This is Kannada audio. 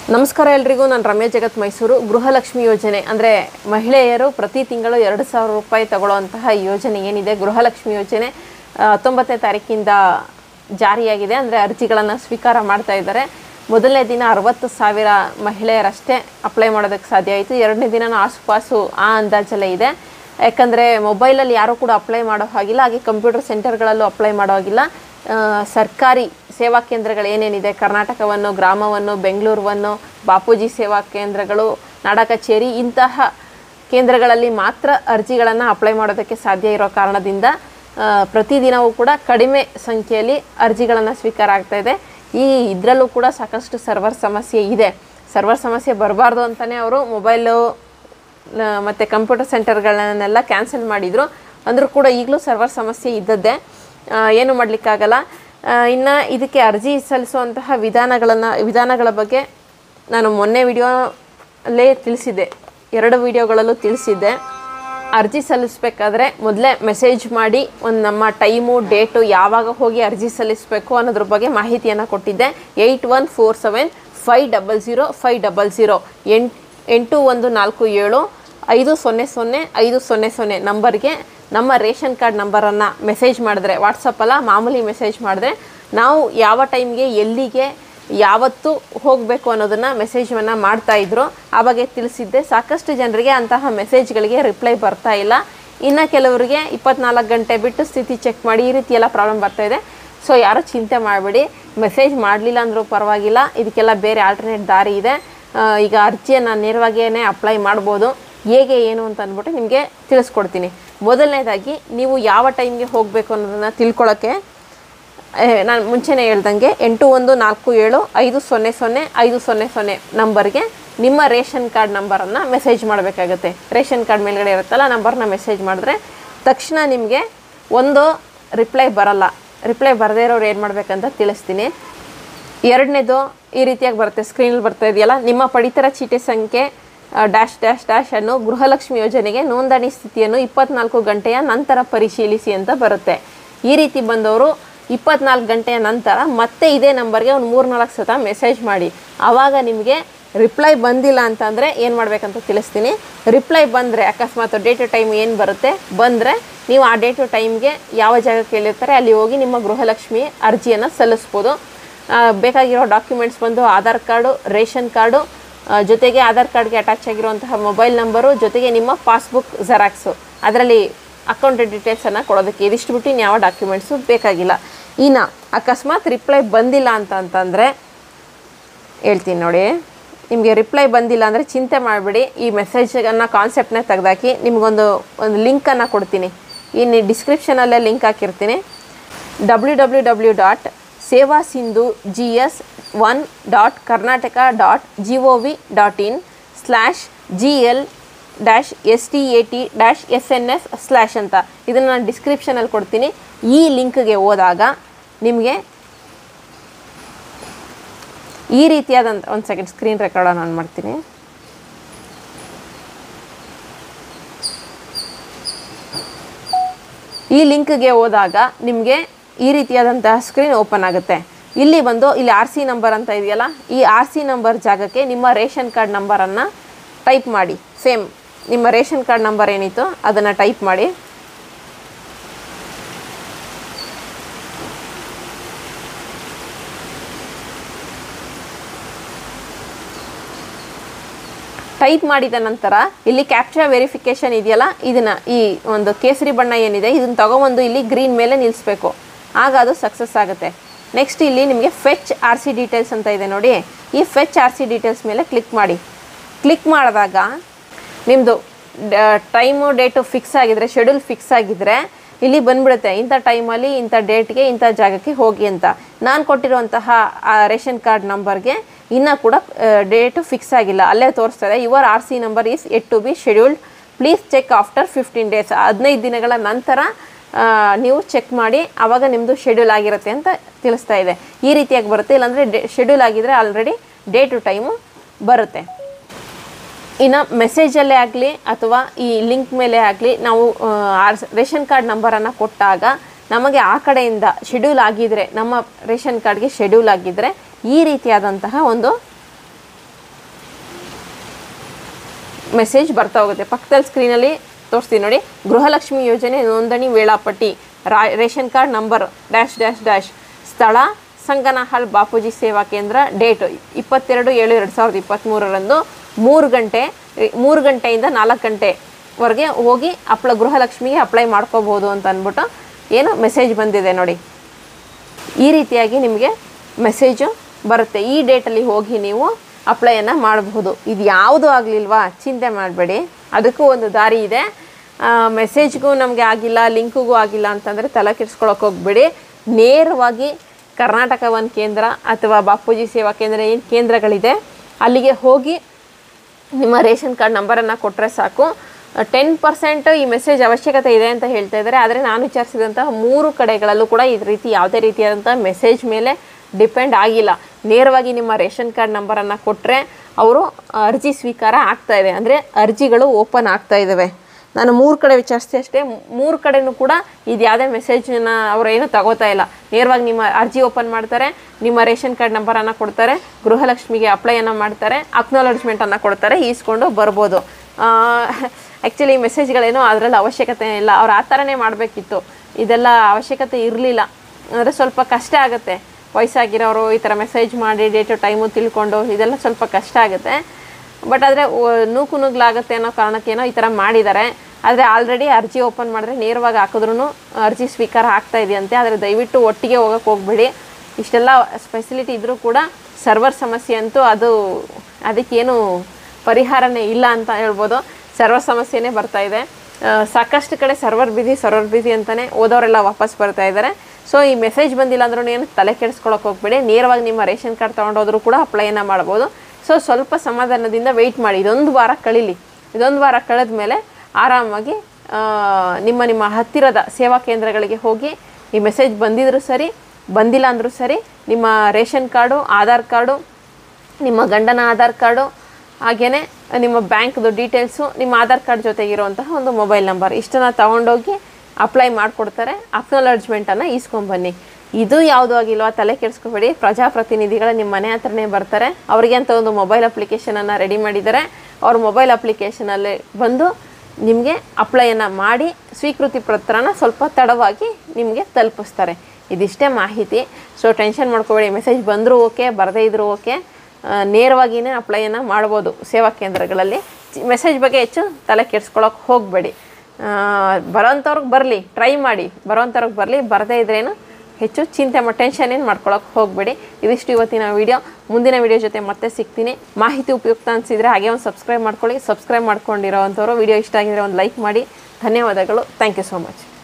ನಮಸ್ಕಾರ ಎಲ್ರಿಗೂ ನಾನು ರಮ್ಯಾ ಜಗತ್ ಮೈಸೂರು ಗೃಹಲಕ್ಷ್ಮಿ ಯೋಜನೆ ಅಂದರೆ ಮಹಿಳೆಯರು ಪ್ರತಿ ತಿಂಗಳು ಎರಡು ಸಾವಿರ ರೂಪಾಯಿ ತಗೊಳ್ಳುವಂತಹ ಯೋಜನೆ ಏನಿದೆ ಗೃಹಲಕ್ಷ್ಮಿ ಯೋಜನೆ ಆ, ಹತ್ತೊಂಬತ್ತನೇ ತಾರೀಕಿಂದ ಜಾರಿಯಾಗಿದೆ ಅಂದರೆ ಅರ್ಜಿಗಳನ್ನು ಸ್ವೀಕಾರ ಮಾಡ್ತಾ ಇದ್ದಾರೆ ಮೊದಲನೇ ದಿನ ಅರವತ್ತು ಸಾವಿರ ಮಹಿಳೆಯರಷ್ಟೇ ಅಪ್ಲೈ ಮಾಡೋದಕ್ಕೆ ಸಾಧ್ಯ ಆಯಿತು ಎರಡನೇ ದಿನ ಆಸುಪಾಸು ಆ ಅಂದಾಜಲ್ಲೇ ಇದೆ ಯಾಕಂದರೆ ಮೊಬೈಲಲ್ಲಿ ಯಾರೂ ಕೂಡ ಅಪ್ಲೈ ಮಾಡೋ ಹಾಗಿಲ್ಲ ಹಾಗೆ ಕಂಪ್ಯೂಟರ್ ಸೆಂಟರ್ಗಳಲ್ಲೂ ಅಪ್ಲೈ ಮಾಡೋ ಹಾಗಿಲ್ಲ ಆ, ಸರ್ಕಾರಿ ಸೇವಾ ಕೇಂದ್ರಗಳು ಏನೇನಿದೆ ಕರ್ನಾಟಕವನ್ನು ಗ್ರಾಮವನ್ನು ಬೆಂಗಳೂರನ್ನು ಬಾಪೂಜಿ ಸೇವಾ ಕೇಂದ್ರಗಳು ನಾಡ ಕಚೇರಿ ಇಂತಹ ಕೇಂದ್ರಗಳಲ್ಲಿ ಮಾತ್ರ ಅರ್ಜಿಗಳನ್ನು ಅಪ್ಲೈ ಮಾಡೋದಕ್ಕೆ ಸಾಧ್ಯ ಇರೋ ಕಾರಣದಿಂದ ಆ, ಪ್ರತಿದಿನವೂ ಕೂಡ ಕಡಿಮೆ ಸಂಖ್ಯೆಯಲ್ಲಿ ಅರ್ಜಿಗಳನ್ನು ಸ್ವೀಕಾರ ಆಗ್ತಾ ಇದೆ ಈ ಇದರಲ್ಲೂ ಕೂಡ ಸಾಕಷ್ಟು ಸರ್ವರ್ ಸಮಸ್ಯೆ ಇದೆ ಸರ್ವರ್ ಸಮಸ್ಯೆ ಬರಬಾರ್ದು ಅಂತಲೇ ಅವರು ಮೊಬೈಲು ಮತ್ತು ಕಂಪ್ಯೂಟರ್ ಸೆಂಟರ್ಗಳನ್ನೆಲ್ಲ ಕ್ಯಾನ್ಸಲ್ ಮಾಡಿದರು ಅಂದರೂ ಕೂಡ ಈಗಲೂ ಸರ್ವರ್ ಸಮಸ್ಯೆ ಇದ್ದದ್ದೇ ಆ, ಏನು ಮಾಡಲಿಕ್ಕಾಗಲ್ಲ ಇನ್ನು ಇದಕ್ಕೆ ಅರ್ಜಿ ಸಲ್ಲಿಸುವಂತಹ ವಿಧಾನಗಳನ್ನು ವಿಧಾನಗಳ ಬಗ್ಗೆ ನಾನು ಮೊನ್ನೆ ವಿಡಿಯೋಲ್ಲೇ ತಿಳಿಸಿದ್ದೆ ಎರಡು ವಿಡಿಯೋಗಳಲ್ಲೂ ತಿಳಿಸಿದ್ದೆ ಅರ್ಜಿ ಸಲ್ಲಿಸಬೇಕಾದ್ರೆ ಮೊದಲೇ ಮೆಸೇಜ್ ಮಾಡಿ ಒಂದು ನಮ್ಮ ಟೈಮು ಡೇಟು ಯಾವಾಗ ಹೋಗಿ ಅರ್ಜಿ ಸಲ್ಲಿಸಬೇಕು ಅನ್ನೋದ್ರ ಬಗ್ಗೆ ಮಾಹಿತಿಯನ್ನು ಕೊಟ್ಟಿದ್ದೆ eight one four seven five double zero five double zero ಎಂಟು ಎಂಟು ಒಂದು ನಾಲ್ಕು ಏಳು ಐದು ಸೊನ್ನೆ ಸೊನ್ನೆ ಐದು ಸೊನ್ನೆ ಸೊನ್ನೆ ನಂಬರ್ಗೆ ನಮ್ಮ ರೇಷನ್ ಕಾರ್ಡ್ ನಂಬರನ್ನು ಮೆಸೇಜ್ ಮಾಡಿದ್ರೆ ವಾಟ್ಸಪ್ಪಲ್ಲ ಮಾಮೂಲಿ ಮೆಸೇಜ್ ಮಾಡಿದ್ರೆ ನಾವು ಯಾವ ಟೈಮ್ಗೆ ಎಲ್ಲಿಗೆ ಯಾವತ್ತು ಹೋಗಬೇಕು ಅನ್ನೋದನ್ನು ಮೆಸೇಜನ್ನು ಮಾಡ್ತಾ ಇದ್ರು ಆ ಬಗ್ಗೆ ತಿಳಿಸಿದ್ದೆ ಸಾಕಷ್ಟು ಜನರಿಗೆ ಅಂತಹ ಮೆಸೇಜ್ಗಳಿಗೆ ರಿಪ್ಲೈ ಬರ್ತಾ ಇಲ್ಲ ಇನ್ನು ಕೆಲವರಿಗೆ ಇಪ್ಪತ್ನಾಲ್ಕು ಗಂಟೆ ಬಿಟ್ಟು ಸ್ಥಿತಿ ಚೆಕ್ ಮಾಡಿ ಈ ರೀತಿ ಎಲ್ಲ ಪ್ರಾಬ್ಲಮ್ ಬರ್ತಾ ಇದೆ ಸೊ ಯಾರೂ ಚಿಂತೆ ಮಾಡಬೇಡಿ ಮೆಸೇಜ್ ಮಾಡಲಿಲ್ಲ ಅಂದರೂ ಪರವಾಗಿಲ್ಲ ಇದಕ್ಕೆಲ್ಲ ಬೇರೆ ಆಲ್ಟರ್ನೇಟ್ ದಾರಿ ಇದೆ ಆ, ಈಗ ಅರ್ಜಿಯನ್ನು ನೇರವಾಗಿಯೇ ಅಪ್ಲೈ ಮಾಡ್ಬೋದು ಹೇಗೆ ಏನು ಅಂತ ಅಂದ್ಬಿಟ್ಟು ನಿಮಗೆ ತಿಳಿಸ್ಕೊಡ್ತೀನಿ ಮೊದಲನೇದಾಗಿ ನೀವು ಯಾವ ಟೈಮ್ಗೆ ಹೋಗಬೇಕು ಅನ್ನೋದನ್ನು ತಿಳ್ಕೊಳ್ಳೋಕ್ಕೆ ನಾನು ಮುಂಚೆನೇ ಹೇಳ್ದಂಗೆ ಎಂಟು ಒಂದು ನಾಲ್ಕು ಏಳು ಐದು ಸೊನ್ನೆ ಸೊನ್ನೆ ಐದು ಸೊನ್ನೆ ಸೊನ್ನೆ ನಂಬರ್ಗೆ ನಿಮ್ಮ ರೇಷನ್ ಕಾರ್ಡ್ ನಂಬರನ್ನು ಮೆಸೇಜ್ ಮಾಡಬೇಕಾಗತ್ತೆ ರೇಷನ್ ಕಾರ್ಡ್ ಮೇಲ್ಗಡೆ ಇರುತ್ತಲ್ಲ ನಂಬರ್ನ ಮೆಸೇಜ್ ಮಾಡಿದ್ರೆ ತಕ್ಷಣ ನಿಮಗೆ ಒಂದು ರಿಪ್ಲೈ ಬರಲ್ಲ ರಿಪ್ಲೈ ಬರದೇ ಇರೋರು ಏನು ಮಾಡಬೇಕಂತ ತಿಳಿಸ್ತೀನಿ ಎರಡನೇದು ಈ ರೀತಿಯಾಗಿ ಬರುತ್ತೆ ಸ್ಕ್ರೀನಲ್ಲಿ ಬರ್ತಾ ಇದೆಯಲ್ಲ ನಿಮ್ಮ ಪಡಿತರ ಚೀಟಿ ಸಂಖ್ಯೆ ಆ, ಡ್ಯಾಶ್ ಡ್ಯಾಶ್ ಡ್ಯಾಶ್ ಅನ್ನು ಗೃಹಲಕ್ಷ್ಮಿ ಯೋಜನೆಗೆ ನೋಂದಣಿ ಸ್ಥಿತಿಯನ್ನು ಇಪ್ಪತ್ನಾಲ್ಕು ಗಂಟೆಯ ನಂತರ ಪರಿಶೀಲಿಸಿ ಅಂತ ಬರುತ್ತೆ ಈ ರೀತಿ ಬಂದವರು ಇಪ್ಪತ್ನಾಲ್ಕು ಗಂಟೆಯ ನಂತರ ಮತ್ತೆ ಇದೇ ನಂಬರ್ಗೆ ಒಂದು ಮೂರು ನಾಲ್ಕು ಸತ ಮೆಸೇಜ್ ಮಾಡಿ ಆವಾಗ ನಿಮಗೆ ರಿಪ್ಲೈ ಬಂದಿಲ್ಲ ಅಂತಂದರೆ ಏನು ಮಾಡಬೇಕಂತ ತಿಳಿಸ್ತೀನಿ ರಿಪ್ಲೈ ಬಂದರೆ ಅಕಸ್ಮಾತ್ ಡೇಟ್ ಟೈಮ್ ಏನು ಬರುತ್ತೆ ಬಂದರೆ ನೀವು ಆ ಡೇಟು ಟೈಮ್ಗೆ ಯಾವ ಜಾಗಕ್ಕೆ ಹೇಳಿರ್ತಾರೆ ಅಲ್ಲಿ ಹೋಗಿ ನಿಮ್ಮ ಗೃಹಲಕ್ಷ್ಮಿ ಅರ್ಜಿಯನ್ನು ಸಲ್ಲಿಸ್ಬೋದು ಆ, ಬೇಕಾಗಿರೋ ಡಾಕ್ಯುಮೆಂಟ್ಸ್ ಬಂದು ಆಧಾರ್ ಕಾರ್ಡು ರೇಷನ್ ಕಾರ್ಡು ಆ, ಜೊತೆಗೆ ಆಧಾರ್ ಕಾರ್ಡ್ಗೆ ಅಟ್ಯಾಚ್ ಆಗಿರುವಂತಹ ಮೊಬೈಲ್ ನಂಬರು ಜೊತೆಗೆ ನಿಮ್ಮ ಪಾಸ್ಬುಕ್ ಜೆರಾಕ್ಸು ಅದರಲ್ಲಿ ಅಕೌಂಟ್ ಡೀಟೇಲ್ಸನ್ನು ಕೊಡೋದಕ್ಕೆ ಇದಿಷ್ಟು ಬಿಟ್ಟು ಇನ್ಯಾವ ಡಾಕ್ಯುಮೆಂಟ್ಸು ಬೇಕಾಗಿಲ್ಲ ಇನ್ನು ಅಕಸ್ಮಾತ್ ರಿಪ್ಲೈ ಬಂದಿಲ್ಲ ಅಂತ ಅಂತಂದರೆ ಹೇಳ್ತೀನಿ ನೋಡಿ ನಿಮಗೆ ರಿಪ್ಲೈ ಬಂದಿಲ್ಲ ಅಂದರೆ ಚಿಂತೆ ಮಾಡಿಬಿಡಿ ಈ ಮೆಸೇಜನ್ನು ಕಾನ್ಸೆಪ್ಟನ್ನ ತೆಗೆದಾಕಿ ನಿಮಗೊಂದು ಒಂದು ಲಿಂಕನ್ನು ಕೊಡ್ತೀನಿ ಇನ್ನು ಡಿಸ್ಕ್ರಿಪ್ಷನಲ್ಲೇ ಲಿಂಕ್ ಹಾಕಿರ್ತೀನಿ W W W dot Seva Sindhu G S one dot Karnataka dot G O V dot in slash G L dash S T A T dash S N S slash ಅಂತ ಇದನ್ನು ನಾನು ಡಿಸ್ಕ್ರಿಪ್ಷನಲ್ಲಿ ಕೊಡ್ತೀನಿ ಈ ಲಿಂಕ್ಗೆ ಹೋದಾಗ ನಿಮಗೆ ಈ ರೀತಿಯಾದಂಥ ಒಂದು ಸೆಕೆಂಡ್ ಸ್ಕ್ರೀನ್ ರೆಕಾರ್ಡನ್ನು ಆನ್ ಮಾಡ್ತೀನಿ ಈ ಲಿಂಕ್ಗೆ ಹೋದಾಗ ನಿಮಗೆ ಈ ರೀತಿಯಾದಂತಹ ಸ್ಕ್ರೀನ್ ಓಪನ್ ಆಗುತ್ತೆ ಇಲ್ಲಿ ಬಂದು ಇಲ್ಲಿ ಆರ್ ಸಿ ನಂಬರ್ ಅಂತ ಇದೆಯಲ್ಲ ಈ ಆರ್ ಸಿ ನಂಬರ್ ಜಾಗಕ್ಕೆ ನಿಮ್ಮ ರೇಷನ್ ಕಾರ್ಡ್ ನಂಬರನ್ನು ಟೈಪ್ ಮಾಡಿ ಸೇಮ್ ನಿಮ್ಮ ರೇಷನ್ ಕಾರ್ಡ್ ನಂಬರ್ ಏನಿತ್ತು ಅದನ್ನು ಟೈಪ್ ಮಾಡಿ ಟೈಪ್ ಮಾಡಿದ ನಂತರ ಇಲ್ಲಿ ಕ್ಯಾಪ್ಚಾ ವೆರಿಫಿಕೇಷನ್ ಇದೆಯಲ್ಲ ಇದನ್ನು ಈ ಒಂದು ಕೇಸರಿ ಬಣ್ಣ ಏನಿದೆ ಇದನ್ನು ತಗೊಬಂದು ಇಲ್ಲಿ ಗ್ರೀನ್ ಮೇಲೆ ನಿಲ್ಲಿಸ್ಬೇಕು ಆಗ ಅದು ಸಕ್ಸಸ್ ಆಗುತ್ತೆ ನೆಕ್ಸ್ಟ್ ಇಲ್ಲಿ ನಿಮಗೆ ಫೆಚ್ ಆರ್ ಸಿ ಡೀಟೇಲ್ಸ್ ಅಂತ ಇದೆ ನೋಡಿ ಈ ಫೆಚ್ ಆರ್ ಸಿ ಡೀಟೇಲ್ಸ್ ಮೇಲೆ ಕ್ಲಿಕ್ ಮಾಡಿ ಕ್ಲಿಕ್ ಮಾಡಿದಾಗ ನಿಮ್ಮದು ಟೈಮು ಡೇಟು ಫಿಕ್ಸ್ ಆಗಿದ್ರೆ ಶೆಡ್ಯೂಲ್ ಫಿಕ್ಸ್ ಆಗಿದ್ರೆ ಇಲ್ಲಿ ಬಂದ್ಬಿಡುತ್ತೆ ಇಂಥ ಟೈಮಲ್ಲಿ ಇಂಥ ಡೇಟ್ಗೆ ಇಂಥ ಜಾಗಕ್ಕೆ ಹೋಗಿ ಅಂತ ನಾನು ಕೊಟ್ಟಿರುವಂತಹ ಆ ರೇಷನ್ ಕಾರ್ಡ್ ನಂಬರ್ಗೆ ಇನ್ನೂ ಕೂಡ ಡೇಟು ಫಿಕ್ಸ್ ಆಗಿಲ್ಲ ಅಲ್ಲೇ ತೋರಿಸ್ತದೆ your R C number is yet to be scheduled please check after fifteen days ಹದಿನೈದು ದಿನಗಳ ನಂತರ ಆ, ನೀವು ಚೆಕ್ ಮಾಡಿ ಆವಾಗ ನಿಮ್ಮದು ಶೆಡ್ಯೂಲ್ ಆಗಿರುತ್ತೆ ಅಂತ ತಿಳಿಸ್ತಾ ಇದೆ ಈ ರೀತಿಯಾಗಿ ಬರುತ್ತೆ ಇಲ್ಲಾಂದರೆ ಡೇ ಶೆಡ್ಯೂಲ್ ಆಗಿದ್ರೆ ಆಲ್ರೆಡಿ ಡೇ ಟು ಟೈಮು ಬರುತ್ತೆ ಇನ್ನು ಮೆಸೇಜಲ್ಲೇ ಆಗಲಿ ಅಥವಾ ಈ ಲಿಂಕ್ ಮೇಲೆ ಆಗಲಿ ನಾವು ಆ, ಆರ್ ರೇಷನ್ ಕಾರ್ಡ್ ನಂಬರನ್ನು ಕೊಟ್ಟಾಗ ನಮಗೆ ಆ ಕಡೆಯಿಂದ ಶೆಡ್ಯೂಲ್ ಆಗಿದ್ರೆ ನಮ್ಮ ರೇಷನ್ ಕಾರ್ಡ್ಗೆ ಶೆಡ್ಯೂಲ್ ಆಗಿದ್ದರೆ ಈ ರೀತಿಯಾದಂತಹ ಒಂದು ಮೆಸೇಜ್ ಬರ್ತಾ ಹೋಗುತ್ತೆ ಪಕ್ಕದಲ್ಲಿ ಸ್ಕ್ರೀನಲ್ಲಿ ತೋರಿಸ್ತೀನಿ ನೋಡಿ ಗೃಹಲಕ್ಷ್ಮಿ ಯೋಜನೆ ನೋಂದಣಿ ವೇಳಾಪಟ್ಟಿ ರಾ ration card number dash dash dash ಸ್ಥಳ ಸಂಗನಹಾಳ್ ಬಾಪೂಜಿ ಸೇವಾ ಕೇಂದ್ರ ಡೇಟ್ ಇಪ್ಪತ್ತೆರಡು ಏಳು ಎರಡು ಸಾವಿರದ ಇಪ್ಪತ್ತ್ಮೂರರಂದು ಮೂರು ಗಂಟೆ ಮೂರು ಗಂಟೆಯಿಂದ ನಾಲ್ಕು ಗಂಟೆವರೆಗೆ ಹೋಗಿ ಅಪ್ಲ ಗೃಹಲಕ್ಷ್ಮಿಗೆ ಅಪ್ಲೈ ಮಾಡ್ಕೋಬೋದು ಅಂತ ಅಂದ್ಬಿಟ್ಟು ಏನು ಮೆಸೇಜ್ ಬಂದಿದೆ ನೋಡಿ ಈ ರೀತಿಯಾಗಿ ನಿಮಗೆ ಮೆಸೇಜು ಬರುತ್ತೆ ಈ ಡೇಟಲ್ಲಿ ಹೋಗಿ ನೀವು ಅಪ್ಲೈಯನ್ನು ಮಾಡಬಹುದು ಇದು ಯಾವುದು ಆಗಲಿಲ್ವಾ ಚಿಂತೆ ಮಾಡಬೇಡಿ ಅದಕ್ಕೂ ಒಂದು ದಾರಿ ಇದೆ ಮೆಸೇಜ್ಗೂ ನಮಗೆ ಆಗಿಲ್ಲ ಲಿಂಕ್ಗೂ ಆಗಿಲ್ಲ ಅಂತಂದರೆ ತಲೆ ಕೆಡಿಸ್ಕೊಳಕ್ಕೆ ಹೋಗ್ಬೇಡಿ ನೇರವಾಗಿ ಕರ್ನಾಟಕ ಒನ್ ಕೇಂದ್ರ ಅಥವಾ ಬಾಪೂಜಿ ಸೇವಾ ಕೇಂದ್ರ ಏನು ಕೇಂದ್ರಗಳಿದೆ ಅಲ್ಲಿಗೆ ಹೋಗಿ ನಿಮ್ಮ ರೇಷನ್ ಕಾರ್ಡ್ ನಂಬರನ್ನು ಕೊಟ್ಟರೆ ಸಾಕು ಟೆನ್ ಪರ್ಸೆಂಟ್ ಈ ಮೆಸೇಜ್ ಅವಶ್ಯಕತೆ ಇದೆ ಅಂತ ಹೇಳ್ತಾ ಇದ್ದಾರೆ ಆದರೆ ನಾನು ವಿಚಾರಿಸಿದಂತಹ ಮೂರು ಕಡೆಗಳಲ್ಲೂ ಕೂಡ ಈ ರೀತಿ ಯಾವುದೇ ರೀತಿಯಾದಂಥ ಮೆಸೇಜ್ ಮೇಲೆ ಡಿಪೆಂಡ್ ಆಗಿಲ್ಲ ನೇರವಾಗಿ ನಿಮ್ಮ ರೇಷನ್ ಕಾರ್ಡ್ ನಂಬರನ್ನು ಕೊಟ್ಟರೆ ಅವರು ಅರ್ಜಿ ಸ್ವೀಕಾರ ಆಗ್ತಾ ಇದೆ ಅಂದರೆ ಅರ್ಜಿಗಳು ಓಪನ್ ಆಗ್ತಾ ಇದ್ದಾವೆ ನಾನು ಮೂರು ಕಡೆ ವಿಚಾರಿಸಿದೆ ಅಷ್ಟೇ ಮೂರು ಕಡೆನೂ ಕೂಡ ಇದು ಯಾವುದೇ ಮೆಸೇಜನ್ನ ಅವರು ಏನು ತಗೋತಾ ಇಲ್ಲ ನೇರವಾಗಿ ನಿಮ್ಮ ಅರ್ಜಿ ಓಪನ್ ಮಾಡ್ತಾರೆ ನಿಮ್ಮ ರೇಷನ್ ಕಾರ್ಡ್ ನಂಬರನ್ನು ಕೊಡ್ತಾರೆ ಗೃಹಲಕ್ಷ್ಮಿಗೆ ಅಪ್ಲೈಯನ್ನು ಮಾಡ್ತಾರೆ ಅಕ್ನಾಲಜ್ಮೆಂಟನ್ನು ಕೊಡ್ತಾರೆ ಈಸ್ಕೊಂಡು ಬರ್ಬೋದು ಆ್ಯಕ್ಚುಲಿ ಈ ಮೆಸೇಜ್ಗಳೇನೋ ಅದರಲ್ಲಿ ಅವಶ್ಯಕತೆ ಇಲ್ಲ ಅವ್ರು ಆ ಥರನೇ ಮಾಡಬೇಕಿತ್ತು ಇದೆಲ್ಲ ಅವಶ್ಯಕತೆ ಇರಲಿಲ್ಲ ಅಂದರೆ ಸ್ವಲ್ಪ ಕಷ್ಟ ಆಗುತ್ತೆ ವಯಸ್ಸಾಗಿರೋರು ಈ ಥರ ಮೆಸೇಜ್ ಮಾಡಿ ಡೇಟು ಟೈಮು ತಿಳ್ಕೊಂಡು ಇದೆಲ್ಲ ಸ್ವಲ್ಪ ಕಷ್ಟ ಆಗುತ್ತೆ ಬಟ್ ಆದರೆ ನೂಕು ನುಗ್ಲಾಗುತ್ತೆ ಅನ್ನೋ ಕಾರಣಕ್ಕೇನೋ ಈ ಥರ ಮಾಡಿದ್ದಾರೆ ಆದರೆ ಆಲ್ರೆಡಿ ಅರ್ಜಿ ಓಪನ್ ಮಾಡಿದ್ರೆ ನೇರವಾಗಿ ಹಾಕಿದ್ರೂ ಅರ್ಜಿ ಸ್ವೀಕಾರ ಆಗ್ತಾ ಇದೆಯಂತೆ ಆದರೆ ದಯವಿಟ್ಟು ಒಟ್ಟಿಗೆ ಹೋಗೋಕ್ಕೆ ಹೋಗ್ಬೇಡಿ ಇಷ್ಟೆಲ್ಲ ಫೆಸಿಲಿಟಿ ಇದ್ದರೂ ಕೂಡ ಸರ್ವರ್ ಸಮಸ್ಯೆ ಅಂತೂ ಅದು ಅದಕ್ಕೇನು ಪರಿಹಾರನೇ ಇಲ್ಲ ಅಂತ ಹೇಳ್ಬೋದು ಸರ್ವರ್ ಸಮಸ್ಯೆನೇ ಬರ್ತಾ ಇದೆ ಆ, ಸಾಕಷ್ಟು ಕಡೆ ಸರ್ವರ್ ಬಿಸಿ ಸರ್ವರ್ ಬಿಸಿ ಅಂತಲೇ ಓದೋರೆಲ್ಲ ವಾಪಸ್ ಬರ್ತಾ ಇದ್ದಾರೆ ಸೊ ಈ ಮೆಸೇಜ್ ಬಂದಿಲ್ಲ ಅಂದ್ರೂ ಏನು ತಲೆ ಕೆಡಿಸ್ಕೊಳಕ್ಕೆ ಹೋಗ್ಬೇಡಿ ನೇರವಾಗಿ ನಿಮ್ಮ ರೇಷನ್ ಕಾರ್ಡ್ ತೊಗೊಂಡೋದ್ರೂ ಕೂಡ ಅಪ್ಲೈನ ಮಾಡ್ಬೋದು ಸೊ ಸ್ವಲ್ಪ ಸಮಾಧಾನದಿಂದ ವೆಯ್ಟ್ ಮಾಡಿ ಇದೊಂದು ವಾರ ಕಳೀಲಿ ಇದೊಂದು ವಾರ ಕಳೆದ ಮೇಲೆ ಆರಾಮಾಗಿ ಆ, ನಿಮ್ಮ ನಿಮ್ಮ ಹತ್ತಿರದ ಸೇವಾ ಕೇಂದ್ರಗಳಿಗೆ ಹೋಗಿ ಈ ಮೆಸೇಜ್ ಬಂದಿದ್ರೂ ಸರಿ ಬಂದಿಲ್ಲ ಅಂದರೂ ಸರಿ ನಿಮ್ಮ ರೇಷನ್ ಕಾರ್ಡು ಆಧಾರ್ ಕಾರ್ಡು ನಿಮ್ಮ ಗಂಡನ ಆಧಾರ್ ಕಾರ್ಡು ಹಾಗೆಯೇ ನಿಮ್ಮ ಬ್ಯಾಂಕ್ದು ಡೀಟೇಲ್ಸು ನಿಮ್ಮ ಆಧಾರ್ ಕಾರ್ಡ್ ಜೊತೆಗಿರುವಂತಹ ಒಂದು ಮೊಬೈಲ್ ನಂಬರ್ ಇಷ್ಟನ್ನು ತಗೊಂಡೋಗಿ ಅಪ್ಲೈ ಮಾಡಿಕೊಡ್ತಾರೆ ಅಕ್ನಾಲಜ್ಮೆಂಟನ್ನು ಈಸ್ಕೊಂಬನ್ನಿ ಇದು ಯಾವುದೂ ಆಗಿಲ್ವಾ ತಲೆ ಕೆಡಿಸ್ಕೋಬೇಡಿ ಪ್ರಜಾಪ್ರತಿನಿಧಿಗಳು ನಿಮ್ಮ ಮನೆ ಹತ್ರನೇ ಬರ್ತಾರೆ ಅವರಿಗೆ ಅಂತ ಒಂದು ಮೊಬೈಲ್ ಅಪ್ಲಿಕೇಶನನ್ನು ರೆಡಿ ಮಾಡಿದ್ದಾರೆ ಅವ್ರ ಮೊಬೈಲ್ ಅಪ್ಲಿಕೇಶನಲ್ಲಿ ಬಂದು ನಿಮಗೆ ಅಪ್ಲೈಯನ್ನು ಮಾಡಿ ಸ್ವೀಕೃತಿ ಪತ್ರನ ಸ್ವಲ್ಪ ತಡವಾಗಿ ನಿಮಗೆ ತಲುಪಿಸ್ತಾರೆ ಇದಿಷ್ಟೇ ಮಾಹಿತಿ ಸೊ ಟೆನ್ಷನ್ ಮಾಡ್ಕೋಬೇಡಿ ಮೆಸೇಜ್ ಬಂದರೂ ಓಕೆ ಬರದೇ ಇದ್ರೂ ಓಕೆ ನೇರವಾಗಿಯೇ ಅಪ್ಲೈಯನ್ನು ಮಾಡ್ಬೋದು ಸೇವಾ ಕೇಂದ್ರಗಳಲ್ಲಿ ಮೆಸೇಜ್ ಬಗ್ಗೆ ಹೆಚ್ಚು ತಲೆ ಕೆಡ್ಸ್ಕೊಳಕ್ಕೆ ಹೋಗಬೇಡಿ ಬರೋಂಥವ್ರಿಗೆ ಬರಲಿ ಟ್ರೈ ಮಾಡಿ ಬರೋಂಥವ್ರಿಗೆ ಬರಲಿ ಬರದೇ ಇದ್ರೇನು ಹೆಚ್ಚು ಚಿಂತೆ ಮಾಡಿ ಟೆನ್ಷನ್ ಏನು ಮಾಡ್ಕೊಳಕ್ಕೆ ಹೋಗಬೇಡಿ ಇದಿಷ್ಟು ಇವತ್ತಿನ ವಿಡಿಯೋ ಮುಂದಿನ ವಿಡಿಯೋ ಜೊತೆ ಮತ್ತೆ ಸಿಗ್ತೀನಿ ಮಾಹಿತಿ ಉಪಯುಕ್ತ ಅನಿಸಿದರೆ ಹಾಗೆ ಒಂದು ಸಬ್ಸ್ಕ್ರೈಬ್ ಮಾಡ್ಕೊಳ್ಳಿ ಸಬ್ಸ್ಕ್ರೈಬ್ ಮಾಡ್ಕೊಂಡಿರೋ ಅಂಥವ್ರು ವಿಡಿಯೋ ಇಷ್ಟ ಆಗಿದ್ರೆ ಒಂದು ಲೈಕ್ ಮಾಡಿ ಧನ್ಯವಾದಗಳು ಥ್ಯಾಂಕ್ ಯು ಸೋ ಮಚ್